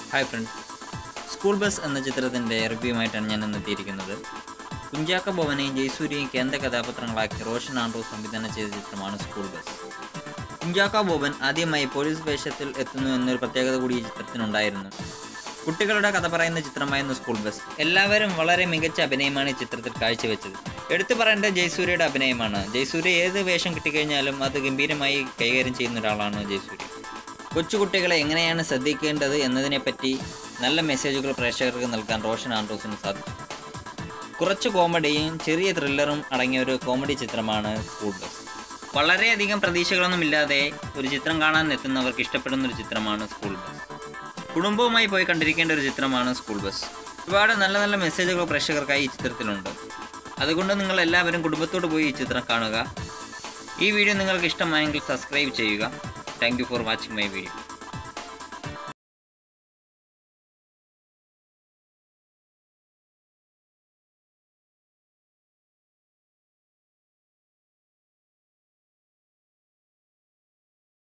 hi friends school bus എന്ന ചിത്രത്തിൻ്റെ റിവ്യൂമായിട്ടാണ് ഞാൻ ഇന്ന് എത്തിയിരിക്കുന്നത് കുഞ്ചാക്ക ബോവനെയും ജയസൂര്യയും കേന്ദ്ര കഥാപാത്രങ്ങളാക്കി റോഷൻ ആൻഡ്രൂസ് സംവിധാനം ചെയ്ത ചിത്രമാണ് സ്കൂൾ ബസ് കുഞ്ചാക്ക ബോബൻ ആദ്യമായി പോലീസ് വേഷത്തിൽ എത്തുന്നു എന്നൊരു പ്രത്യേകത കൂടി ഈ ചിത്രത്തിനുണ്ടായിരുന്നു കുട്ടികളുടെ കഥ പറയുന്ന ചിത്രമായിരുന്നു സ്കൂൾ ബസ് എല്ലാവരും വളരെ മികച്ച അഭിനയമാണ് ഈ ചിത്രത്തിൽ കാഴ്ചവെച്ചത് എടുത്തു പറയേണ്ടത് ജയസൂര്യയുടെ അഭിനയമാണ് ജയസൂര്യ ഏത് വേഷം കിട്ടിക്കഴിഞ്ഞാലും അത് ഗംഭീരമായി കൈകാര്യം ചെയ്യുന്ന ഒരാളാണ് ജയസൂര്യ കൊച്ചുകുട്ടികളെ എങ്ങനെയാണ് ശ്രദ്ധിക്കേണ്ടത് എന്നതിനെപ്പറ്റി നല്ല മെസ്സേജുകൾ പ്രേക്ഷകർക്ക് നൽകാൻ റോഷൻ ആൻഡ്രൂസിന് സാധിച്ചു കുറച്ച് കോമഡിയും ചെറിയ ത്രില്ലറും അടങ്ങിയ ഒരു കോമഡി ചിത്രമാണ് സ്കൂൾ ബസ് വളരെയധികം പ്രതീക്ഷകളൊന്നുമില്ലാതെ ഒരു ചിത്രം കാണാൻ എത്തുന്നവർക്ക് ഇഷ്ടപ്പെടുന്ന ഒരു ചിത്രമാണ് സ്കൂൾ ബസ് കുടുംബവുമായി പോയി കണ്ടിരിക്കേണ്ട ഒരു ചിത്രമാണ് സ്കൂൾ ബസ് ഒരുപാട് നല്ല നല്ല മെസ്സേജുകൾ പ്രേക്ഷകർക്കായി ഈ ചിത്രത്തിലുണ്ട് അതുകൊണ്ട് നിങ്ങൾ എല്ലാവരും കുടുംബത്തോട് പോയി ഈ ചിത്രം കാണുക ഈ വീഡിയോ നിങ്ങൾക്ക് ഇഷ്ടമായെങ്കിൽ സബ്സ്ക്രൈബ് ചെയ്യുക thank you for watching my video